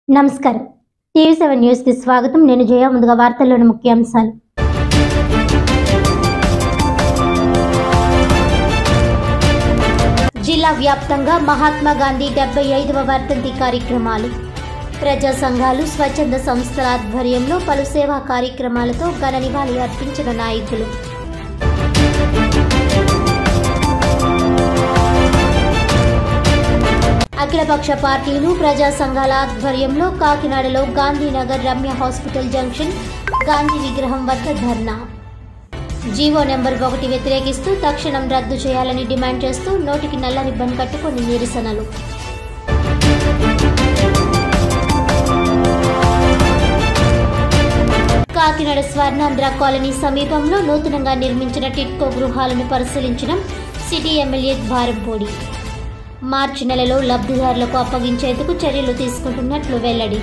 నమస్కారం TV seven news కి స్వాగతం నేను జయ ముందుగా వార్తల్లోని ముఖ్యాంశాలు జిల్లా వ్యాప్తంగా మహాత్మా గాంధీ డెబ్బై ఐదవ వర్ధంతి కార్యక్రమాలు ప్రజా సంఘాలు స్వచ్ఛంద సంస్థల ఆధ్వర్యంలో పలు సేవా కార్యక్రమాలతో ఘన నివాళి అర్పించిన నాయకులు అఖిలపక్ష పార్టీలు ప్రజా సంఘాల ఆధ్వర్యంలో కాకినాడలో గాంధీనగర్ రమ్య హాస్పిటల్ జంక్షన్ గాంధీ విగ్రహం వద్ద ధర్నా జీవో నెంబర్ ఒకటి వ్యతిరేకిస్తూ తక్షణం రద్దు చేయాలని డిమాండ్ చేస్తూ నోటికి నల్ల రిబ్బన్ కట్టుకొని నిరసనలు కాకినాడ స్వర్ణాంధ్ర కాలనీ సమీపంలో నూతనంగా నిర్మించిన టిట్కో గృహాలను పరిశీలించిన సిటీ ఎమ్మెల్యే ద్వారంపూడి మార్చి నెలలో లబ్ధిదారులకు అప్పగించేందుకు చర్యలు తీసుకుంటున్నట్లు వెల్లడి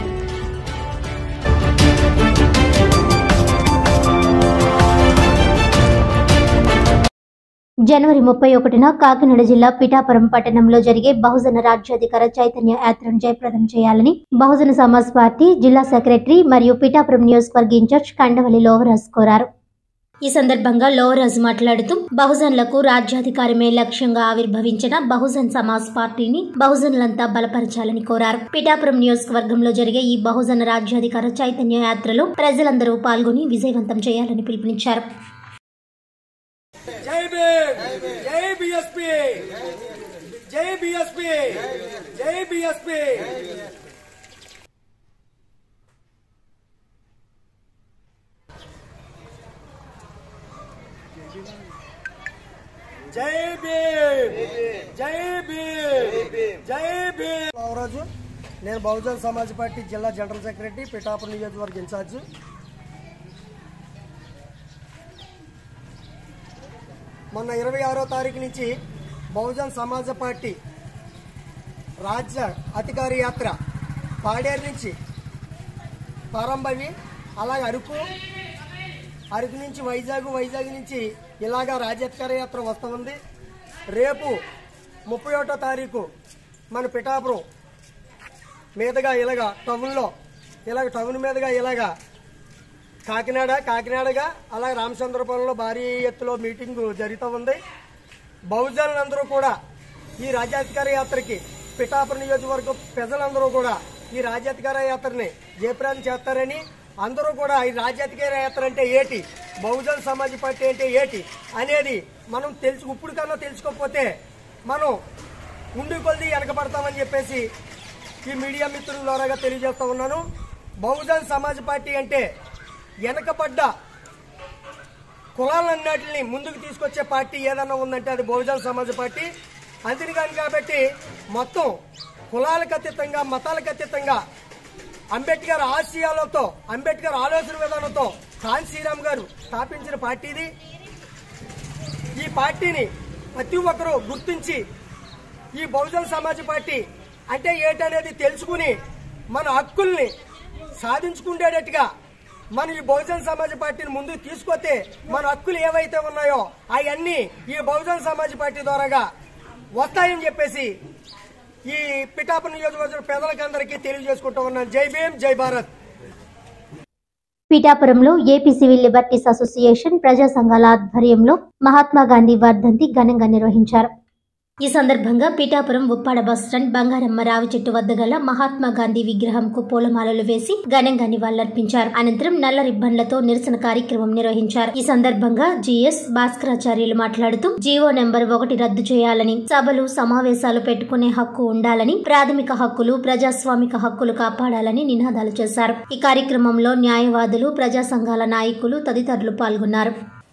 జనవరి ముప్పై ఒకటిన కాకినాడ జిల్లా పిఠాపురం పట్టణంలో జరిగే బహుజన రాజ్యాధికార చైతన్య యాత్రను జయప్రదం చేయాలని బహుజన సమాజ్ పార్టీ జిల్లా సెక్రటరీ మరియు పిఠాపురం నియోజకవర్గ ఇన్ఛార్జ్ కండవల్లి లోవరాజ్ కోరారు ఈ సందర్భంగా లోవరాజు మాట్లాడుతూ బహుజన్లకు రాజ్యాధికారమే లక్ష్యంగా ఆవిర్భవించిన బహుజన్ సమాజ్ పార్టీని బహుజనులంతా బలపరచాలని కోరారు పిఠాపురం నియోజకవర్గంలో జరిగే ఈ బహుజన రాజ్యాధికార చైతన్య యాత్రలో ప్రజలందరూ పాల్గొని విజయవంతం చేయాలని పిలుపునిచ్చారు జై భీమ్ జై బిఎస్పి జై బిఎస్పి జై బిఎస్పి జై భీమ్ జై భీమ్ జై భీమ్ రామరాజు నేను బహుజన్ సమాజ్ పార్టీ జిల్లా జనరల్ సెక్రటరీ పిఠాపురం నియోజకవర్గ ఇన్ఛార్జ్ మొన్న ఇరవై ఆరో తారీఖు నుంచి బహుజన్ సమాజ పార్టీ రాజ్య అధికార యాత్ర పాడేరు నుంచి ప్రారంభమై అలాగే అరకు అరకు నుంచి వైజాగ్ వైజాగ్ నుంచి ఇలాగా రాజ్యాధికార యాత్ర వస్తూ ఉంది రేపు ముప్పై ఒకటో తారీఖు మన పిఠాపురం మీదుగా ఇలాగా టౌన్లో ఇలాగ టౌన్ మీదుగా ఇలాగా కాకినాడ కాకినాడగా అలాగే రామచంద్రపురంలో భారీ ఎత్తులో మీటింగ్ జరుగుతూ ఉంది బహుజనులందరూ కూడా ఈ రాజ్యాధికార యాత్రకి పిఠాపురం నియోజకవర్గం ప్రజలందరూ కూడా ఈ రాజ్యాధికార యాత్రని జయప్రదం చేస్తారని అందరూ కూడా ఈ రాజ్యాధికార యాత్ర అంటే ఏటి బహుజన్ సమాజ్ పార్టీ అంటే ఏటి అనేది మనం తెలుసు ఇప్పుడు కన్నా తెలుసుకోకపోతే మనం ఉండి కొద్ది వెనకబడతామని చెప్పేసి ఈ మీడియా మిత్రుల ద్వారాగా తెలియజేస్తా ఉన్నాను బహుజన్ సమాజ్ పార్టీ అంటే వెనకబడ్డ కులాలన్నిటిని ముందుకు తీసుకొచ్చే పార్టీ ఏదన్నా ఉందంటే అది బహుజన్ సమాజ్ పార్టీ అందుకని కాబట్టి మొత్తం కులాలకు అతీతంగా మతాలకు అతీతంగా అంబేద్కర్ ఆశయాలతో అంబేద్కర్ ఆలోచన విధానంతో ఖాన్ శ్రీరామ్ గారు స్థాపించిన పార్టీ ఇది ఈ పార్టీని ప్రతి ఒక్కరూ గుర్తించి ఈ బహుజన్ సమాజ్ పార్టీ అంటే ఏంటనేది తెలుసుకుని మన హక్కుల్ని సాధించుకునేటట్టుగా మన ఈ బహుజన్ సమాజ్ పార్టీని ముందుకు తీసుకొస్తే మన హక్కులు ఏవైతే ఉన్నాయో అవన్నీ ఈ బహుజన్ సమాజ్ పార్టీ ద్వారాగా వస్తాయని చెప్పేసి ఈ పిఠాపురం నియోజకవర్గ ప్రజలకందరికీ తెలియజేసుకుంటూ ఉన్నాను జై భీమ్ జై భారత్ పీఠాపురంలో ఏపీ సివిల్ లిబర్టీస్ అసోసియేషన్ ప్రజా సంఘాల ఆధ్వర్యంలో మహాత్మా గాంధీ వర్ధంతి ఘనంగా నిర్వహించారు ఈ సందర్భంగా పీఠాపురం ఉప్పాడ బస్టాండ్ బంగారమ్మ రావి చెట్టు వద్ద గల మహాత్మా గాంధీ విగ్రహంకు పూలమాలలు వేసి ఘనంగా నివాళులర్పించారు అనంతరం నల్ల రిబ్బన్లతో నిరసన కార్యక్రమం నిర్వహించారు ఈ సందర్భంగా జిఎస్ భాస్కరాచార్యులు మాట్లాడుతూ జీవో నెంబర్ ఒకటి రద్దు చేయాలని సభలు సమావేశాలు పెట్టుకునే హక్కు ఉండాలని ప్రాథమిక హక్కులు ప్రజాస్వామిక హక్కులు కాపాడాలని నినాదాలు చేశారు ఈ కార్యక్రమంలో న్యాయవాదులు ప్రజా సంఘాల నాయకులు తదితరులు పాల్గొన్నారు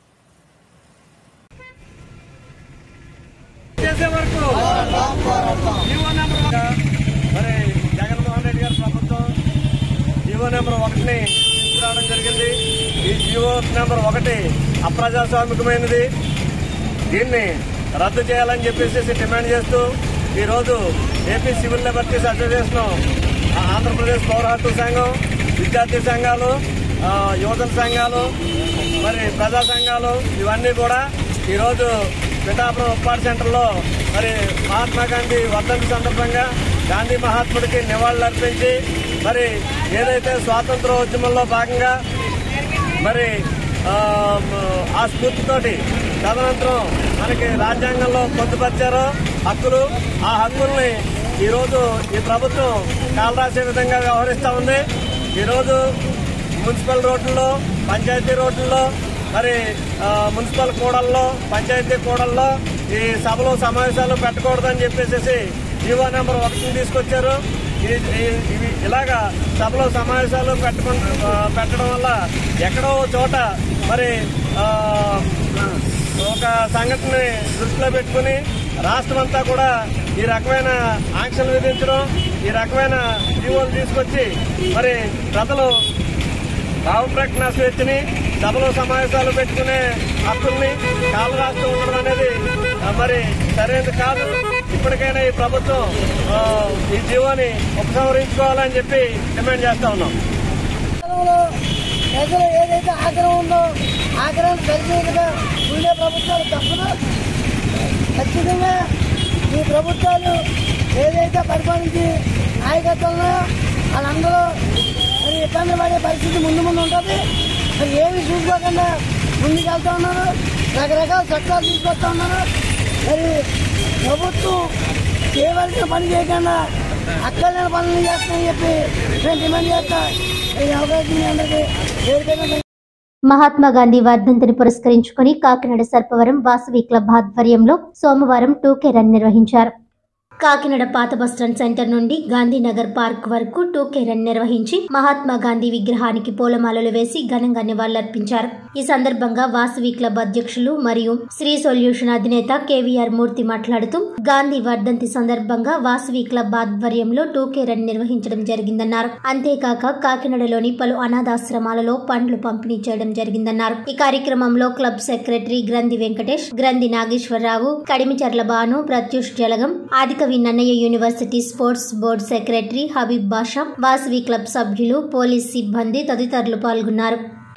చేసే వరకు జీవో నెంబర్ మరి జగన్మోహన్ రెడ్డి గారి ప్రభుత్వం జీవో నెంబర్ ఒకటిని తీసుకురావడం జరిగింది ఈ జీవో నెంబర్ ఒకటి అప్రజాస్వామికమైనది దీన్ని రద్దు చేయాలని చెప్పేసి డిమాండ్ చేస్తూ ఈరోజు AP civil liberties association Andhra Pradesh పౌర హక్కు సంఘం విద్యార్థి సంఘాలు ఆ, యువజన సంఘాలు మరి ప్రజా సంఘాలు ఇవన్నీ కూడా ఈరోజు పిఠాపురం ఉప్పాడు సెంటర్లో మరి మహాత్మా గాంధీ వర్ధంతి సందర్భంగా గాంధీ మహాత్ముడికి నివాళులర్పించి మరి ఏదైతే స్వాతంత్రోద్యమంలో భాగంగా మరి ఆ, ఆ స్ఫూర్తితోటి తదనంతరం మనకి రాజ్యాంగంలో పొందుపరిచారో హక్కులు ఆ హక్కుల్ని ఈరోజు ఈ ప్రభుత్వం కాలరాసే విధంగా వ్యవహరిస్తూ ఉంది ఈరోజు మున్సిపల్ రోడ్లలో పంచాయతీ రోడ్లలో మరి ఆ, మున్సిపల్ కూడల్లో పంచాయతీ కూడల్లో ఈ సభలు సమావేశాలు పెట్టకూడదని చెప్పేసి జీవో నెంబర్ ఒకటిని తీసుకొచ్చారు ఈ- ఈ- ఇవి ఇలాగా సభలో సమావేశాలు పెట్టకుండా ఆ, పెట్టడం వల్ల ఎక్కడో ఓ చోట మరి ఆ, ఒక సంఘటనని దృష్టిలో పెట్టుకుని రాష్ట్రమంతా కూడా ఈ రకమైన ఆంక్షలు విధించడం ఈ రకమైన జీవోలు తీసుకొచ్చి మరి ప్రజలు భావ ప్రకటన స్వేచ్ఛని సభలో సమావేశాలు పెట్టుకునే హక్కుల్ని కాలు రాస్తూ ఉండడం అనేది ఆ, మరి సరైనది కాదు ఇప్పటికైనా ఈ ప్రభుత్వం ఆ, ఈ జీవోని ఉపసంహరించుకోవాలని చెప్పి డిమాండ్ చేస్తా ఉన్నాం కాలంలో ప్రజలు ఏదైతే ఆగ్రహం ఉందో ఆగ్రహం కలిసేదిగా ఉండే ప్రభుత్వాలు తప్పదు ఖచ్చితంగా ఈ ప్రభుత్వాలు ఏదైతే పరిపాలించి నాయకత్వంలో వాళ్ళందరూ మరి ఇబ్బంది పడే పరిస్థితి ముందు ముందు ఉంటుంది మరి ఏమి చూసుకోకుండా ముందుకు వెళ్తా ఉన్నారు రకరకాల చట్టాలు తీసుకొస్తా ఉన్నారు మరి ప్రభుత్వం చేయవలసిన పని చేయకుండా అక్కర్లేని పనులు చేస్తామని చెప్పి మేము డిమాండ్ చేస్తాం ఈ అవకాశం మీ అందరికీ పేరు మహాత్మా గాంధీ వర్ధంతిని పురస్కరించుకుని కాకినాడ సర్పవరం వాసవి క్లబ్ ఆధ్వర్యంలో సోమవారం టూకే రన్ నిర్వహించారు కాకినాడ పాత బస్టాండ్ సెంటర్ నుండి గాంధీనగర్ పార్క్ వరకు టూకే రన్ నిర్వహించి మహాత్మా గాంధీ విగ్రహానికి పూలమాలలు వేసి ఘనంగా నివాళులర్పించారు ఈ సందర్భంగా వాసవి క్లబ్ అధ్యక్షులు మరియు శ్రీ సొల్యూషన్ అధినేత కేవీఆర్ మూర్తి మాట్లాడుతూ గాంధీ వర్ధంతి సందర్భంగా వాసవి క్లబ్ ఆధ్వర్యంలో టూకే రన్ నిర్వహించడం జరిగిందన్నారు అంతేకాక కాకినాడలోని పలు అనాథాశ్రమాలలో పండ్లు పంపిణీ చేయడం జరిగిందన్నారు ఈ కార్యక్రమంలో club secretary Granthi Venkatesh Granthi Nageswararao Kadimicharla Bhanu Pratyush Jalagam Adikavi Nannaya university sports board secretary Habib Basha Vasavi club సభ్యులు పోలీస్ సిబ్బంది తదితరులు పాల్గొన్నారు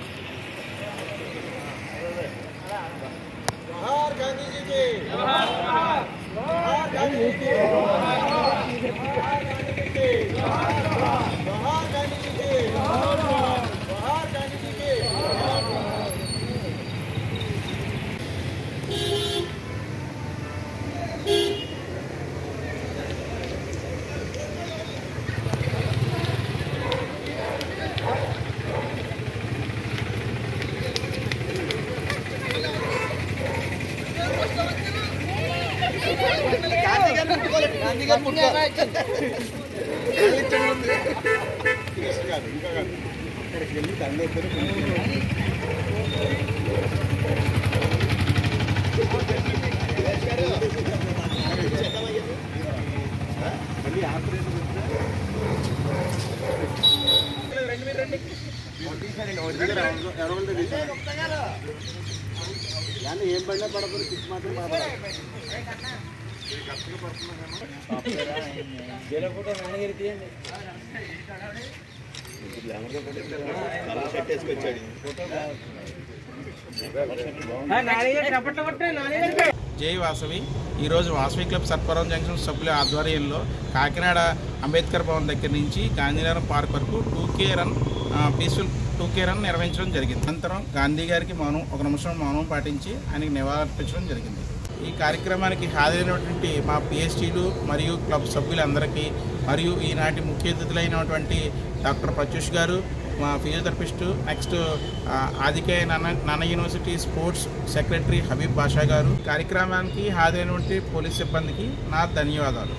జై వాసవి ఈరోజు వాసవి క్లబ్ సర్పవరం జంక్షన్ సభ్యుల ఆధ్వర్యంలో కాకినాడ అంబేద్కర్ భవన్ దగ్గర నుంచి గాంధీనగరం పార్క్ వరకు two K run peaceful two K run నిర్వహించడం జరిగింది అనంతరం గాంధీ గారికి మౌనం ఒక నిమిషం మౌనం పాటించి ఆయనకి నివాళులర్పించడం జరిగింది ఈ కార్యక్రమానికి హాజరైనటువంటి మా పిఎస్టీలు మరియు క్లబ్ సభ్యులందరికీ మరియు ఈనాటి ముఖ్య అతిథులైనటువంటి డాక్టర్ ప్రత్యూష్ గారు మా ఫిజియోథెరపిస్ట్ నెక్స్ట్ ఆ, ఆదికే నాన్న నాన్న university sports secretary Habib Basha garu కార్యక్రమానికి హాజరైనటువంటి పోలీస్ సిబ్బందికి నా ధన్యవాదాలు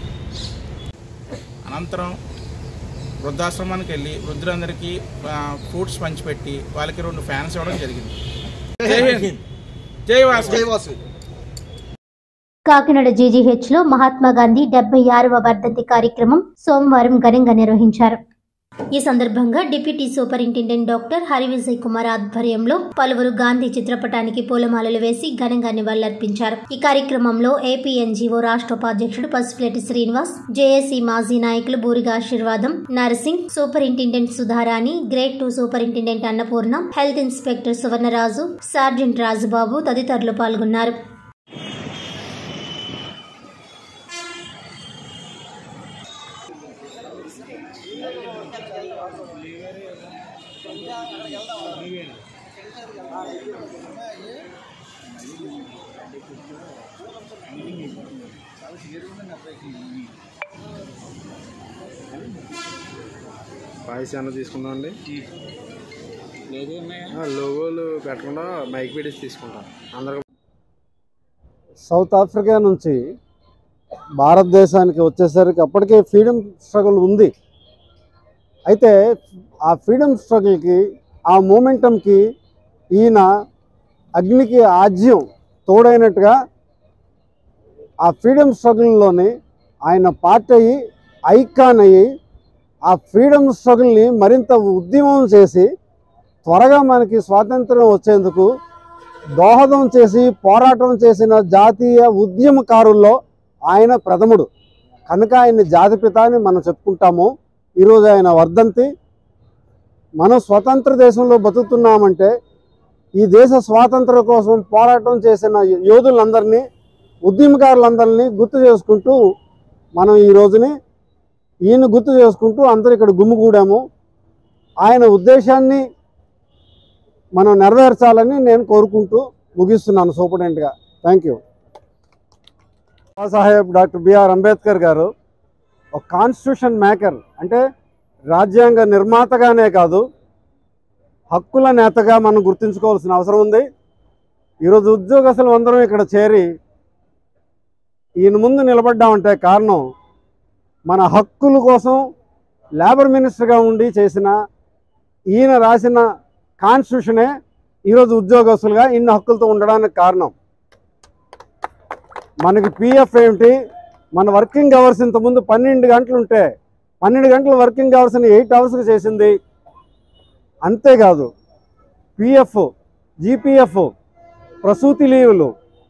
అనంతరం వృద్ధాశ్రమానికి వెళ్ళి వృద్ధులందరికీ ఆ, ఫ్రూట్స్ పంచిపెట్టి వాళ్ళకి రెండు ఫ్యాన్స్ ఇవ్వడం జరిగింది జై హింద్ జై వాసు కాకినాడ జీజీహెచ్ లో మహాత్మా గాంధీ డెబ్బై ఆరవ వర్ధంతి కార్యక్రమం సోమవారం ఘనంగా నిర్వహించారు ఈ సందర్భంగా deputy superintendent doctor Harivijay Kumar ఆధ్వర్యంలో పలువురు గాంధీ చిత్రపటానికి పూలమాలలు వేసి ఘనంగా నివాళులర్పించారు ఈ కార్యక్రమంలో ఏపీ ఎన్జీఓ రాష్ట్ర ఉపాధ్యక్షుడు పసుపులేటి శ్రీనివాస్ జేఏసీ మాజీ నాయకులు Buriga Ashirvadam nursing superintendent Sudharani grade two superintendent Annapurna health inspector Suvarnaraju sergeant Rajubabu తదితరులు పాల్గొన్నారు వాయిస్ ఏమైనా తీసుకుందామండి ఆ, లోగోలు పెట్టకుండా మైక్ పెట్టేసి తీసుకుంటాం అందరికి సౌత్ ఆఫ్రికా నుంచి భారతదేశానికి వచ్చేసరికి అప్పటికే ఫ్రీడమ్ స్ట్రగుల్ ఉంది అయితే ఆ ఫ్రీడమ్ స్ట్రగుల్కి ఆ మూమెంటంకి ఈయన అగ్నికి ఆజ్యం తోడైనట్టుగా ఆ ఫ్రీడమ్ స్ట్రగుల్లోని ఆయన పార్ట్ అయ్యి ఐకాన్ అయ్యి ఆ ఫ్రీడమ్ స్ట్రగుల్ని మరింత ఉద్యమం చేసి త్వరగా మనకి స్వాతంత్రం వచ్చేందుకు దోహదం చేసి పోరాటం చేసిన జాతీయ ఉద్యమకారుల్లో ఆయన ప్రథముడు కనుక ఆయన్ని జాతిపిత అని మనం చెప్పుకుంటాము ఈరోజు ఆయన వర్ధంతి మనం స్వతంత్ర దేశంలో బతుకుతున్నామంటే ఈ దేశ స్వాతంత్రం కోసం పోరాటం చేసిన యోధులందరినీ ఉద్యమకారులందరినీ గుర్తు చేసుకుంటూ మనం ఈ రోజుని ఈయన గుర్తు చేసుకుంటూ అందరూ ఇక్కడ గుమ్మిగూడాము ఆయన ఉద్దేశాన్ని మనం నెరవేర్చాలని నేను కోరుకుంటూ ముగిస్తున్నాను సూపరింటెండెంట్గా thank you Saheb doctor BR Ambedkar garu ఒక కాన్స్టిట్యూషన్ మేకర్ అంటే రాజ్యాంగ నిర్మాతగానే కాదు హక్కుల నేతగా మనం గుర్తుంచుకోవాల్సిన అవసరం ఉంది ఈరోజు ఉద్యోగస్తులు అందరం ఇక్కడ చేరి ఈయన ముందు నిలబడ్డామంటే కారణం మన హక్కుల కోసం లేబర్ మినిస్టర్గా ఉండి చేసిన ఈయన రాసిన కాన్స్టిట్యూషనే ఈరోజు ఉద్యోగస్తులుగా ఇన్ని హక్కులతో ఉండడానికి కారణం మనకి పిఎఫ్ ఏమిటి మన వర్కింగ్ అవర్స్ ఇంతకుముందు పన్నెండు గంటలు ఉంటే పన్నెండు గంటల వర్కింగ్ అవర్స్ని ఎయిట్ అవర్స్కి చేసింది అంతేకాదు పిఎఫ్ జీపీఎఫ్ ప్రసూతి లీవులు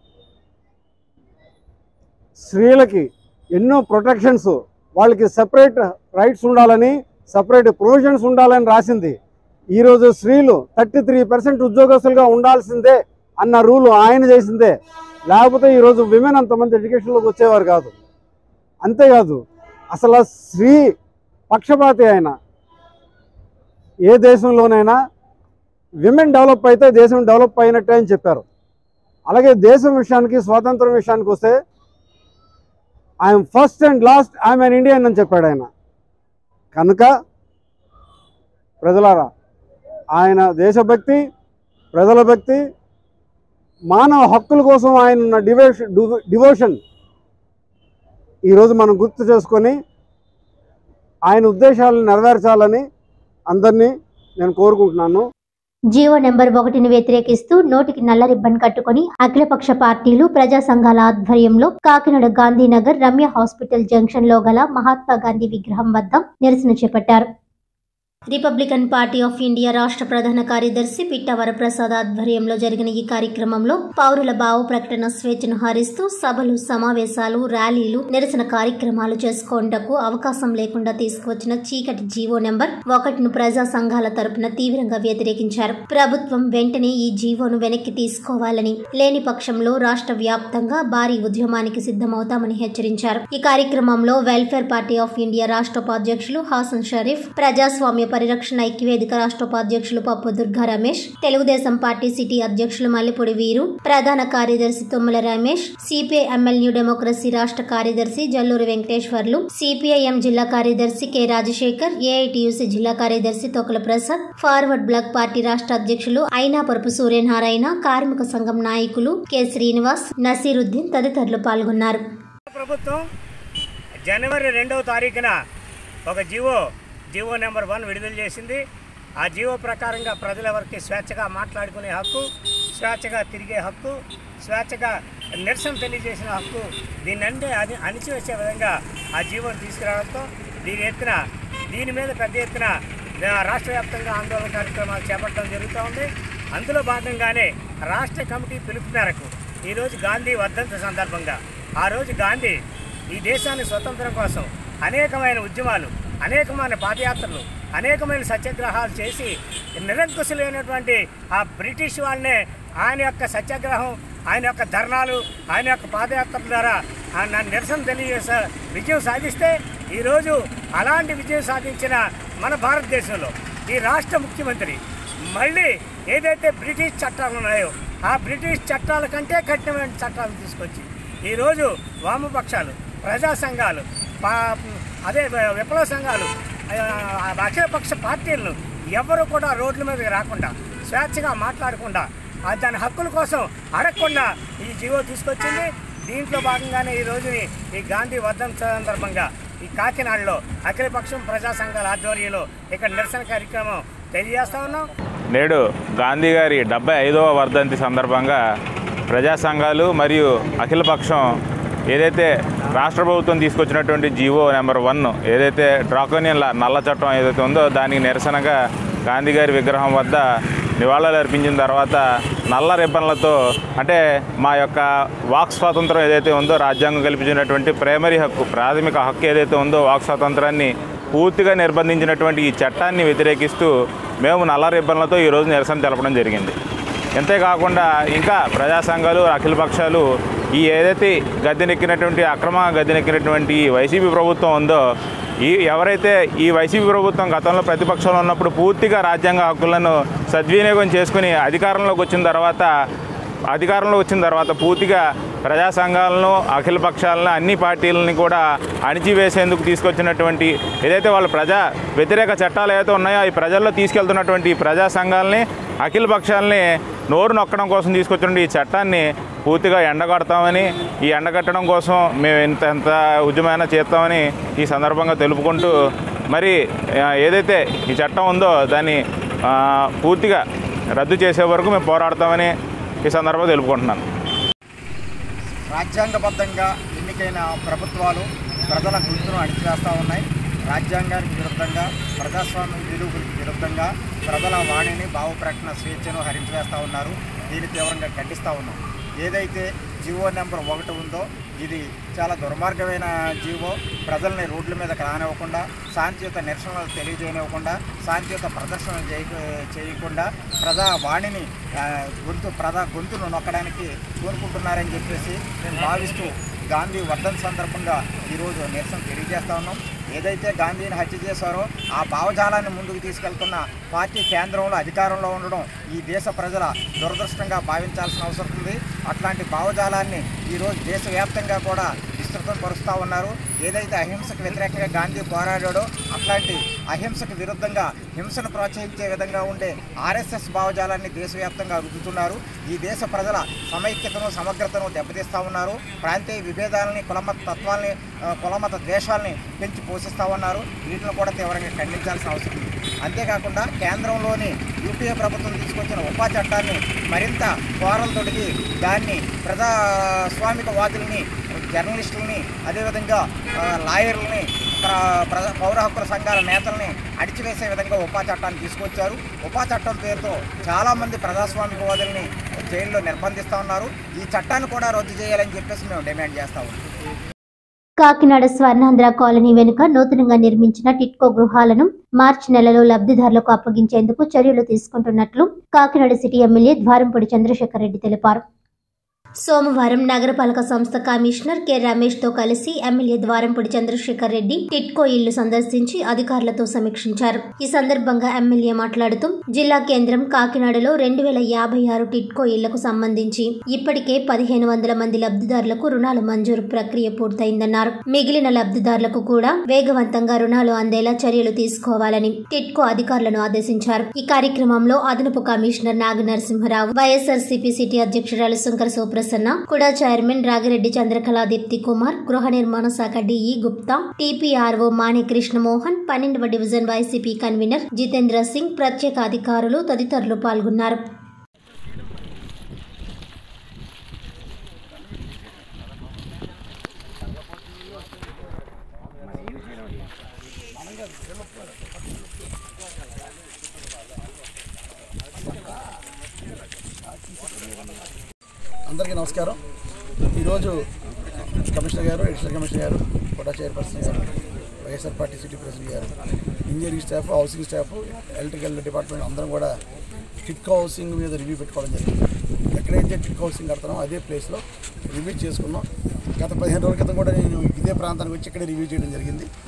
స్త్రీలకి ఎన్నో ప్రొటెక్షన్స్ వాళ్ళకి సెపరేట్ రైట్స్ ఉండాలని సపరేట్ ప్రొవిజన్స్ ఉండాలని రాసింది ఈరోజు స్త్రీలు థర్టీ త్రీ పర్సెంట్ ఉద్యోగస్తులుగా ఉండాల్సిందే అన్న రూలు ఆయన చేసిందే లేకపోతే ఈరోజు విమెన్ అంతమంది ఎడ్యుకేషన్లోకి వచ్చేవారు కాదు అంతేకాదు అసలు ఆ స్త్రీ పక్షపాతి ఆయన ఏ దేశంలోనైనా విమెన్ డెవలప్ అయితే దేశం డెవలప్ అయినట్టే అని చెప్పారు అలాగే దేశం విషయానికి స్వాతంత్రం విషయానికి వస్తే I'm first and last I'm an Indian అని చెప్పాడు ఆయన కనుక ప్రజలారా ఆయన దేశభక్తి ప్రజల భక్తి మానవ హక్కుల కోసం ఆయన ఉన్న డివోషన్ డివోషన్ ఈరోజు మనం గుర్తు చేసుకొని ఆయన ఉద్దేశాలను నెరవేర్చాలని అందరినీ నేను కోరుకుంటున్నాను జీవో నెంబర్ ఒకటిని వ్యతిరేకిస్తూ నోటికి నల్ల రిబ్బన్ కట్టుకుని అఖిలపక్ష పార్టీలు ప్రజా సంఘాల ఆధ్వర్యంలో కాకినాడ గాంధీనగర్ రమ్య హాస్పిటల్ జంక్షన్ లో గల మహాత్మా గాంధీ విగ్రహం వద్ద నిరసన చేపట్టారు రిపబ్లికన్ పార్టీ ఆఫ్ ఇండియా రాష్ట్ర ప్రధాన కార్యదర్శి పిట్ట వరప్రసాద్ ఆధ్వర్యంలో జరిగిన ఈ కార్యక్రమంలో పౌరుల భావ ప్రకటన స్వేచ్ఛను హరిస్తూ సభలు సమావేశాలు ర్యాలీలు నిరసన కార్యక్రమాలు చేసుకోవటకు అవకాశం లేకుండా తీసుకువచ్చిన చీకటి జీవో నెంబర్ ఒకటిను ప్రజా సంఘాల తరపున తీవ్రంగా వ్యతిరేకించారు ప్రభుత్వం వెంటనే ఈ జీవోను వెనక్కి తీసుకోవాలని లేని పక్షంలో రాష్ట్ర వ్యాప్తంగా భారీ ఉద్యమానికి సిద్ధమవుతామని హెచ్చరించారు ఈ కార్యక్రమంలో వెల్ఫేర్ పార్టీ ఆఫ్ ఇండియా రాష్ట్ర ఉపాధ్యక్షులు హాసన్ షరీఫ్ ప్రజాస్వామ్య పరిరక్షణ ఐక్యవేదిక రాష్ట్ర ఉపాధ్యక్షులు పప్పు దుర్గా రమేష్ తెలుగుదేశం పార్టీ సిటీ అధ్యక్షులు మల్లిపొడి వీరు ప్రధాన కార్యదర్శి తుమ్మల రమేష్ సిపిఐ ఎంఎల్ న్యూ డెమోక్రసీ రాష్ట్ర కార్యదర్శి జల్లూరి వెంకటేశ్వర్లు సిపిఐఎం జిల్లా కార్యదర్శి కె రాజశేఖర్ ఏఐటియుసి జిల్లా కార్యదర్శి Tokala Prasad forward bloc party రాష్ట్ర అధ్యక్షులు అయినాపరపు సూర్యనారాయణ కార్మిక సంఘం నాయకులు కె శ్రీనివాస్ నసీరుద్దీన్ తదితరులు పాల్గొన్నారు ప్రభుత్వం జనవరి రెండవ తారీఖున ఒక జీవో జీవో నెంబర్ వన్ విడుదల చేసింది ఆ జీవో ప్రకారంగా ప్రజలెవరికి స్వేచ్ఛగా మాట్లాడుకునే హక్కు స్వేచ్ఛగా తిరిగే హక్కు స్వేచ్ఛగా నిరసన తెలియజేసిన హక్కు దీన్ని అది అణిచివేసే విధంగా ఆ జీవోని తీసుకురావడంతో దీని ఎత్తున దీని మీద పెద్ద ఎత్తున ఆ, రాష్ట్ర వ్యాప్తంగా ఆందోళన కార్యక్రమాలు చేపట్టడం జరుగుతూ ఉంది అందులో భాగంగానే రాష్ట్ర కమిటీ పిలుపు మేరకు ఈరోజు గాంధీ వర్ధంతి సందర్భంగా ఆ రోజు గాంధీ ఈ దేశాన్ని స్వతంత్రం కోసం అనేకమైన ఉద్యమాలు అనేకమైన పాదయాత్రలు అనేకమైన సత్యాగ్రహాలు చేసి నిరంకుశులైనటువంటి ఆ బ్రిటిష్ వాళ్ళనే ఆయన యొక్క సత్యాగ్రహం ఆయన యొక్క ధర్నాలు ఆయన యొక్క పాదయాత్ర ద్వారా ఆయన నిరసన తెలియజేసే విజయం సాధిస్తే ఈరోజు అలాంటి విజయం సాధించిన మన భారతదేశంలో ఈ రాష్ట్ర ముఖ్యమంత్రి మళ్ళీ ఏదైతే బ్రిటిష్ చట్టాలు ఉన్నాయో ఆ బ్రిటిష్ చట్టాల కంటే కఠినమైన చట్టాలు తీసుకొచ్చి ఈరోజు వామపక్షాలు ప్రజా సంఘాలు పా- అదే విప్లవ సంఘాలు ఆ, అఖిలపక్ష పార్టీలను ఎవరు కూడా రోడ్ల మీదకి రాకుండా స్వేచ్ఛగా మాట్లాడకుండా ఆ దాని హక్కుల కోసం అడగకుండా ఈ జీవో తీసుకొచ్చింది దీంట్లో భాగంగానే ఈ రోజుని ఈ గాంధీ వర్ధంతి సందర్భంగా ఈ కాకినాడలో అఖిలపక్షం ప్రజా సంఘాల ఆధ్వర్యంలో ఇక్కడ నిరసన కార్యక్రమం తెలియజేస్తా ఉన్నాం నేడు గాంధీ గారి డెబ్బై ఐదవ వర్ధంతి సందర్భంగా ప్రజా సంఘాలు మరియు అఖిలపక్షం ఏదైతే రాష్ట్ర ప్రభుత్వం తీసుకొచ్చినటువంటి జీవో నెంబర్ వన్ ఏదైతే డ్రాకోనియన్ల నల్ల చట్టం ఏదైతే ఉందో దానికి నిరసనగా గాంధీ గారి విగ్రహం వద్ద నివాళులు అర్పించిన తర్వాత నల్ల రిబ్బన్లతో అంటే మా యొక్క వాక్ స్వాతంత్రం ఏదైతే ఉందో రాజ్యాంగం కల్పించినటువంటి ప్రైమరీ హక్కు ప్రాథమిక హక్కు ఏదైతే ఉందో వాక్ స్వాతంత్రాన్ని పూర్తిగా నిర్బంధించినటువంటి ఈ చట్టాన్ని వ్యతిరేకిస్తూ మేము నల్ల రిబ్బన్లతో ఈరోజు నిరసన తెలపడం జరిగింది అంతేకాకుండా ఇంకా ప్రజా సంఘాలు అఖిల పక్షాలు ఈ ఏదైతే గద్దెనెక్కినటువంటి అక్రమ గద్దెనెక్కినటువంటి ఈ వైసీపీ ప్రభుత్వం ఉందో ఈ ఎవరైతే ఈ వైసీపీ ప్రభుత్వం గతంలో ప్రతిపక్షంలో ఉన్నప్పుడు పూర్తిగా రాజ్యాంగ హక్కులను సద్వినియోగం చేసుకుని అధికారంలోకి వచ్చిన తర్వాత అధికారంలో వచ్చిన తర్వాత పూర్తిగా ప్రజా సంఘాలను అఖిల పక్షాలను అన్ని పార్టీలని కూడా అణిచివేసేందుకు తీసుకొచ్చినటువంటి ఏదైతే వాళ్ళ ప్రజా వ్యతిరేక చట్టాలు ఏవైతే ఉన్నాయో ఈ ప్రజల్లో తీసుకెళ్తున్నటువంటి ఈ ప్రజా సంఘాలని అఖిల పక్షాలని నోరు నొక్కడం కోసం తీసుకొచ్చినటువంటి ఈ చట్టాన్ని పూర్తిగా ఎండగడతామని ఈ ఎండగట్టడం కోసం మేము ఇంత ఎంత ఉద్యమైనా చేస్తామని ఈ సందర్భంగా తెలుపుకుంటూ మరి ఆ, ఏదైతే ఈ చట్టం ఉందో దాన్ని ఆ, పూర్తిగా రద్దు చేసే వరకు మేము పోరాడతామని ఈ సందర్భంగా తెలుపుకుంటున్నాను రాజ్యాంగబద్ధంగా ఎన్నికైన ప్రభుత్వాలు ప్రజల గొంతును అణిచివేస్తూ ఉన్నాయి రాజ్యాంగానికి విరుద్ధంగా ప్రజాస్వామ్య విలువలకు విరుద్ధంగా ప్రజల వాణిని భావ ప్రకటన స్వేచ్ఛను హరించివేస్తూ ఉన్నారు దీన్ని తీవ్రంగా ఖండిస్తూ ఉన్నాం ఏదైతే జీవో నెంబర్ ఒకటి ఉందో ఇది చాలా దుర్మార్గమైన జీవో ప్రజల్ని రోడ్ల మీదకి రానివ్వకుండా శాంతియుత నిరసనలు తెలియజేయనివ్వకుండా శాంతియుత ప్రదర్శనలు చేయ చేయకుండా ప్రజా వాణిని ఆ, గొంతు ప్రజా గొంతును నొక్కడానికి కోరుకుంటున్నారని చెప్పేసి మేము భావిస్తూ గాంధీ వర్ధన్ సందర్భంగా ఈరోజు నిరసన తెలియజేస్తా ఉన్నాం ఏదైతే గాంధీని హత్య చేశారో ఆ భావజాలాన్ని ముందుకు తీసుకెళ్తున్న పార్టీ కేంద్రంలో అధికారంలో ఉండడం ఈ దేశ ప్రజల దురదృష్టంగా భావించాల్సిన అవసరం ఉంది అట్లాంటి భావజాలాన్ని ఈరోజు దేశవ్యాప్తంగా కూడా విస్తృతం పరుస్తూ ఉన్నారు ఏదైతే అహింసకు వ్యతిరేకంగా గాంధీ పోరాడాడో అట్లాంటి అహింసకు విరుద్ధంగా హింసను ప్రోత్సహించే విధంగా ఉండే ఆర్ఎస్ఎస్ భావజాలాన్ని దేశవ్యాప్తంగా రుద్దుతున్నారు ఈ దేశ ప్రజల సమైక్యతను సమగ్రతను దెబ్బతీస్తూ ఉన్నారు ప్రాంతీయ విభేదాలని కులమత తత్వాల్ని ఆ, కులమత ద్వేషాలని పెంచి పోషిస్తూ ఉన్నారు వీటిని కూడా తీవ్రంగా ఖండించాల్సిన అవసరం ఉంది అంతేకాకుండా కేంద్రంలోని యూపీఏ ప్రభుత్వం తీసుకొచ్చిన ఉపా చట్టాన్ని మరింత కోరలు తొడిగి దాన్ని ప్రజాస్వామిక వాదుల్ని జర్నలిస్టులని అదేవిధంగా ఆ, లాయర్లని ప్ర- ప్రజా పౌర హక్కుల సంఘాల నేతల్ని అడిచివేసే విధంగా ఉపా చట్టాన్ని తీసుకొచ్చారు ఉపా చట్టం పేరుతో చాలామంది ప్రజాస్వామికవాదుల్ని జైల్లో నిర్బంధిస్తూ ఉన్నారు ఈ చట్టాన్ని కూడా రద్దు చేయాలని చెప్పేసి మేము డిమాండ్ చేస్తా ఉన్నాం కాకినాడ స్వర్ణాంధ్ర కాలనీ వెనుక నూతనంగా నిర్మించిన టిట్కో గృహాలను మార్చి నెలలో లబ్ధిదారులకు అప్పగించేందుకు చర్యలు తీసుకుంటున్నట్లు కాకినాడ సిటీ ఎమ్మెల్యే ద్వారంపూడి చంద్రశేఖర్ రెడ్డి తెలిపారు సోమవారం నగరపాలక సంస్థ కమిషనర్ కె రమేష్ తో కలిసి ఎమ్మెల్యే ద్వారంపూడి చంద్రశేఖర్ రెడ్డి టిట్కో ఇల్లు సందర్శించి అధికారులతో సమీక్షించారు ఈ సందర్భంగా ఎమ్మెల్యే మాట్లాడుతూ జిల్లా కేంద్రం కాకినాడలో రెండు వేల యాభై ఆరు టిట్కో ఇళ్లకు సంబంధించి ఇప్పటికే పదిహేను వందల మంది లబ్ధిదారులకు రుణాలు మంజూరు ప్రక్రియ పూర్తయిందన్నారు మిగిలిన లబ్ధిదారులకు కూడా వేగవంతంగా రుణాలు అందేలా చర్యలు తీసుకోవాలని టిట్కో అధికారులను ఆదేశించారు ఈ కార్యక్రమంలో అదనపు కమిషనర్ నాగ నరసింహరావు వైఎస్ఆర్సీపీ సిటీ అధ్యక్షురాలు శంకర సుప్రసన్న కుడా చైర్మన్ రాగిరెడ్డి చంద్రకళా దీప్తి కుమార్ గృహ నిర్మాణ శాఖ డిఈ గుప్తా టీపీఆర్ఓ మాణి కృష్ణమోహన్ పన్నెండవ డివిజన్ వైసీపీ కన్వీనర్ జితేంద్ర సింగ్ ప్రత్యేక అధికారులు తదితరులు పాల్గొన్నారు అందరికీ నమస్కారం ఈరోజు commissioner garu additional commissioner garu కోటా chairperson garu YSR party city president garu engineering staff housing staff electrical department అందరం కూడా టిట్కో హౌసింగ్ మీద రివ్యూ పెట్టుకోవడం జరిగింది ఎక్కడైతే టిట్కో హౌసింగ్ కడతామో అదే ప్లేస్లో రివ్యూ చేసుకున్నాం గత పదిహేను రోజుల క్రితం కూడా నేను ఇదే ప్రాంతానికి వచ్చి ఇక్కడే రివ్యూ చేయడం జరిగింది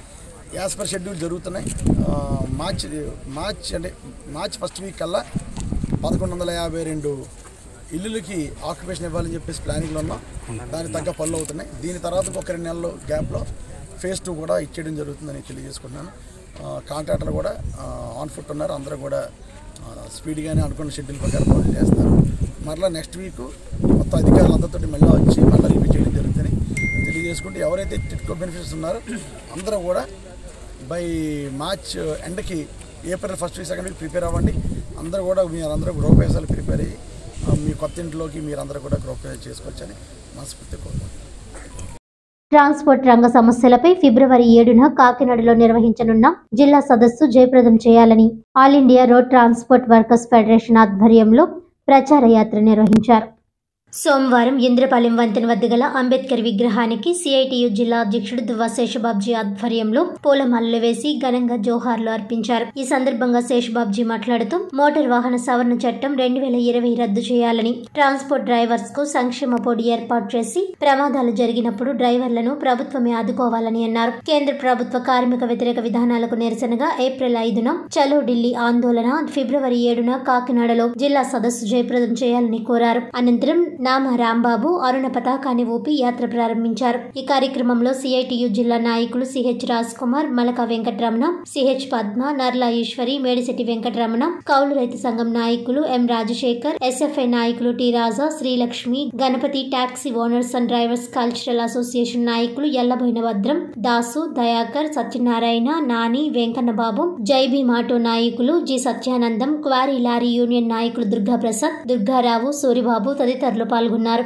యాజ్ పర్ షెడ్యూల్ జరుగుతున్నాయి ఆ, మార్చ్ మార్చ్ అంటే మార్చ్ ఫస్ట్ వీక్ కల్లా పదకొండు వందల యాభై రెండు ఇల్లులకి ఆక్యుపేషన్ ఇవ్వాలని చెప్పేసి ప్లానింగ్లో ఉన్నాం దానికి తగ్గ పనులు అవుతున్నాయి దీని తర్వాత ఒక రెండు నెలల గ్యాప్లో ఫేజ్ టూ కూడా ఇచ్చేయడం జరుగుతుందని తెలియజేసుకుంటున్నాను కాంట్రాక్టర్లు కూడా ఆన్ ఫుట్ ఉన్నారు అందరూ కూడా ఆ, స్పీడ్గానే అనుకున్న షెడ్యూల్ ప్రకారం పనులు చేస్తారు మరలా నెక్స్ట్ వీక్ మొత్తం అధికారులందరితో మళ్ళీ వచ్చి మళ్ళీ రివ్యూ చేయడం జరుగుతుంది తెలియజేసుకుంటే ఎవరైతే టిట్కో బెనిఫిట్స్ ఉన్నారో అందరూ కూడా బై మార్చ్ ఎండ్కి April first week second week prepare అవ్వండి అందరూ కూడా మీరందరూ గృహప్రవేశాలు ప్రిపేర్ అయ్యి ఆ, మీ కొత్త ఇంట్లోకి మీరందరూ కూడా గృహప్రవేశం చేసుకోవచ్చని మనస్ఫూర్తి కోరుకుంటున్నాను ట్రాన్స్పోర్ట్ రంగ సమస్యలపై ఫిబ్రవరి ఏడున కాకినాడలో నిర్వహించనున్న జిల్లా సదస్సు జయప్రదం చేయాలని all India road transport workers federation ఆధ్వర్యంలో ప్రచార యాత్ర నిర్వహించారు సోమవారం ఇంద్రపాలెం వంతెన వద్ద గల అంబేద్కర్ విగ్రహానికి సిఐటియు జిల్లా అధ్యక్షుడు దువ్వ శేషబాబ్జీ ఆధ్వర్యంలో పూలమాలలు వేసి ఘనంగా జోహార్లు అర్పించారు ఈ సందర్భంగా శేషబాబ్జీ మాట్లాడుతూ మోటార్ వాహన సవరణ చట్టం రెండు వేల ఇరవై రద్దు చేయాలని ట్రాన్స్పోర్ట్ డ్రైవర్స్ కు సంక్షేమ బోర్డు ఏర్పాటు చేసి ప్రమాదాలు జరిగినప్పుడు డ్రైవర్లను ప్రభుత్వమే ఆదుకోవాలని అన్నారు కేంద్ర ప్రభుత్వ కార్మిక వ్యతిరేక విధానాలకు నిరసనగా ఏప్రిల్ ఐదున చలో ఢిల్లీ ఆందోళన ఫిబ్రవరి ఏడున కాకినాడలో జిల్లా సదస్సు జయప్రదం చేయాలని కోరారు అనంతరం నామ రాంబాబు అరుణ పతాకాన్ని ఊపి యాత్ర ప్రారంభించారు ఈ కార్యక్రమంలో సిఐటియు జిల్లా నాయకులు సిహెచ్ రాజ్ కుమార్ మలక వెంకటరమణ సిహెచ్ పద్మ నర్లా ఈశ్వరి మేడిశెట్టి వెంకటరమణ కౌలు రైతు సంఘం నాయకులు ఎం రాజశేఖర్ ఎస్ఎఫ్ఐ నాయకులు T Raja Srilakshmi Ganapathi taxi owners and drivers cultural association నాయకులు ఎల్లబోయిన భద్రం దాసు దయాకర్ సత్యనారాయణ నాని వెంకన్నబాబు జై భీమ్ ఆటో నాయకులు G Satyanandam quarry lorry union నాయకులు దుర్గా ప్రసాద్ దుర్గారావు సూరిబాబు తదితరులు పాల్గొన్నారు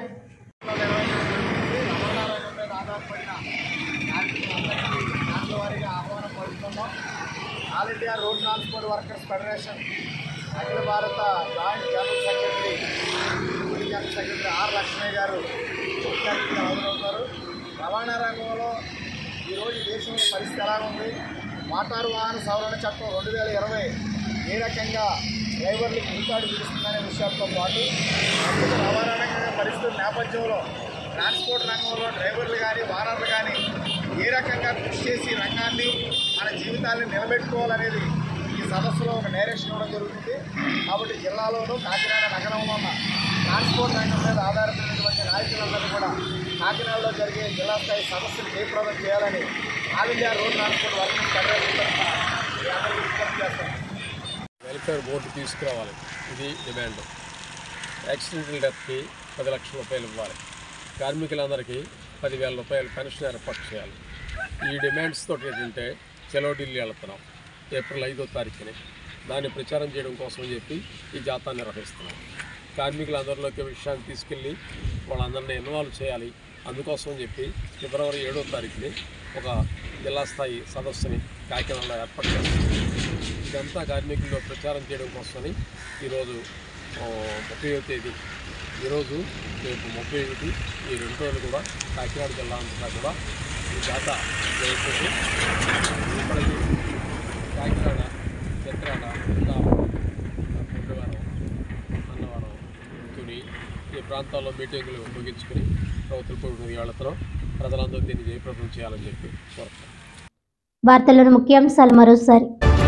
వారికి ఆహ్వానం పలుకుతున్నాం all India road transport workers federation అఖిల భారత joint general secretary general secretary R Lakshmayya garu ముఖ్య అతిథిగా హాజరవుతారు రవాణా రంగంలో ఈరోజు దేశంలో పరిస్థితి ఎలా ఉంది మోటారు వాహన సవరణ చట్టం రెండు వేల ఇరవై ఏ రకంగా డ్రైవర్లకు ఉరితాడు విడుస్తుందనే విషయాలతో పాటు ప్రస్తుత రవాణా రంగ పరిస్థితుల నేపథ్యంలో ట్రాన్స్పోర్ట్ రంగంలో డ్రైవర్లు కానీ వాహనాలు కానీ ఏ రకంగా కృషి చేసి రంగాన్ని మన జీవితాన్ని నిలబెట్టుకోవాలనేది ఈ సదస్సులో ఒక డైరెక్షన్ ఇవ్వడం జరుగుతుంది కాబట్టి జిల్లాలోనూ కాకినాడ నగరంలో ఉన్న ట్రాన్స్పోర్ట్ రంగం మీద ఆధారపడినటువంటి నాయకులందరూ కూడా కాకినాడలో జరిగే జిల్లా స్థాయి సదస్సులు జయప్రదం చేయాలని all India road transport working federation తరఫున మీ అందరికీ విజ్ఞప్తి చేస్తున్నాను వెల్ఫేర్ బోర్డు తీసుకురావాలి ఇది డిమాండ్ యాక్సిడెంటల్ డెత్కి పది లక్షల రూపాయలు ఇవ్వాలి కార్మికులందరికీ పదివేల రూపాయలు పెన్షన్ ఏర్పాటు చేయాలి ఈ డిమాండ్స్ తోటి ఏంటంటే చెలో ఢిల్లీ వెళ్తున్నాం ఏప్రిల్ ఐదో తారీఖుని దాన్ని ప్రచారం చేయడం కోసం చెప్పి ఈ జాతా నిర్వహిస్తున్నాం కార్మికులందరిలోకి విషయాన్ని తీసుకెళ్ళి వాళ్ళందరినీ ఇన్వాల్వ్ చేయాలి అందుకోసం చెప్పి ఫిబ్రవరి ఏడో తారీఖుని ఒక జిల్లా స్థాయి సదస్సుని కాకినాడలో ఏర్పాటు చేస్తున్నాం ఇదంతా కార్మికుల్లో ప్రచారం చేయడం కోసమని ఈరోజు ఆ, ముప్పైవ తేదీ ఈరోజు రేపు ముప్పై ఒకటి ఈ రెండు రోజులు కూడా కాకినాడ జిల్లా అంతటా కూడా ఈ జాత జరుగుతుంది ఇప్పటికి కాకినాడ చిత్రాల గుండవరం అన్నవరం తుని ఈ ప్రాంతాల్లో మీటింగులు ముగించుకుని ప్రభుత్వ కోవిడ్ వెళుతున్నాం ప్రజలందరూ దీన్ని జయప్రదం చేయాలని చెప్పి కోరుతున్నాం వార్తలను ముఖ్యాంశాలు మరోసారి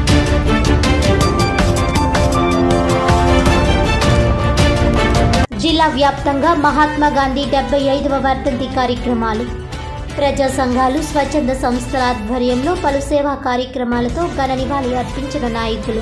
జిల్లా వ్యాప్తంగా మహాత్మా గాంధీ డెబ్బై ఐదవ వర్ధంతి కార్యక్రమాలు ప్రజా సంఘాలు స్వచ్ఛంద సంస్థల ఆధ్వర్యంలో పలు సేవా కార్యక్రమాలతో ఘన నివాళి అర్పించిన నాయకులు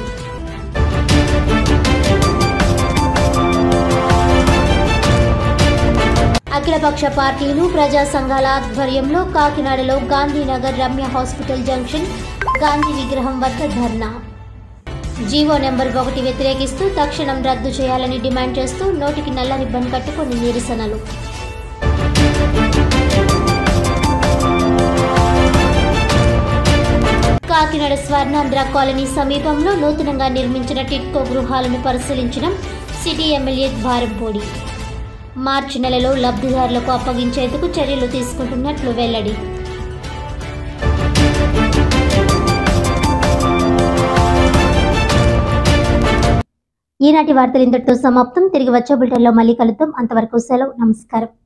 అఖిలపక్ష పార్టీలు ప్రజా సంఘాల ఆధ్వర్యంలో కాకినాడలో గాంధీనగర్ రమ్య హాస్పిటల్ జంక్షన్ గాంధీ విగ్రహం వద్ద ధర్నా జీవో నెంబర్ ఒకటి వ్యతిరేకిస్తూ తక్షణం రద్దు చేయాలని డిమాండ్ చేస్తూ నోటికి నల్ల రిబ్బన్ కట్టుకొని నిరసనలు కాకినాడ స్వర్ణాంధ్ర కాలనీ సమీపంలో నూతనంగా నిర్మించిన టిట్కో గృహాలను పరిశీలించిన సిటీ ఎమ్మెల్యే ద్వారంపూడి మార్చి నెలలో లబ్ధిదారులకు అప్పగించేందుకు చర్యలు తీసుకుంటున్నట్లు వెల్లడి ఈనాటి వార్తలు ఇంతటితో సమాప్తం తిరిగి వచ్చే బులెటిన్లో మళ్ళీ కలుద్దాం అంతవరకు సెలవు నమస్కారం